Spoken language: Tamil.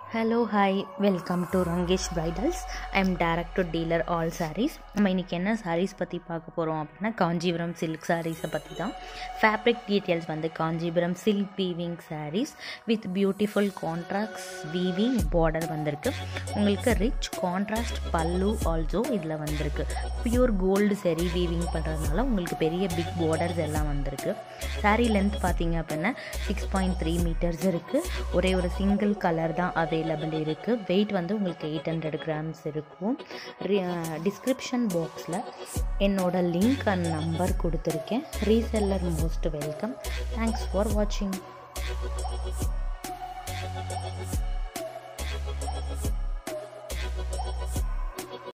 hello hi welcome to Rangesh bridals I am direct dealer all sarees நம்ம இன்றைக்கி என்ன sarees பற்றி பார்க்க போகிறோம் அப்படின்னா காஞ்சிபுரம் சில்க் சாரீஸை பற்றி தான் ஃபேப்ரிக் டீட்டெயில்ஸ் வந்து Kanchipuram silk weaving sarees with beautiful contrasts weaving border வந்திருக்கு உங்களுக்கு ரிச் கான்ட்ராஸ்ட் பல்லு ஆல்சோ இதில் வந்திருக்கு பியூர் கோல்டு சரி வீவிங் பண்ணுறதுனால உங்களுக்கு பெரிய பிக் பார்டர்ஸ் எல்லாம் வந்திருக்கு saree லென்த் பார்த்தீங்க அப்படின்னா சிக்ஸ் பாயிண்ட் த்ரீ மீட்டர்ஸ் இருக்குது ஒரே ஒரு சிங்கிள் கலர் தான் அவைலபிள் இருக்குது வெயிட் வந்து உங்களுக்கு எயிட் ஹண்ட்ரட் கிராம்ஸ் இருக்கும் டிஸ்கிரிப்ஷன் பாக்ஸில் என்னோட லிங்க் அண்ட் நம்பர் கொடுத்துருக்கேன் reseller most welcome thanks for வாட்சிங்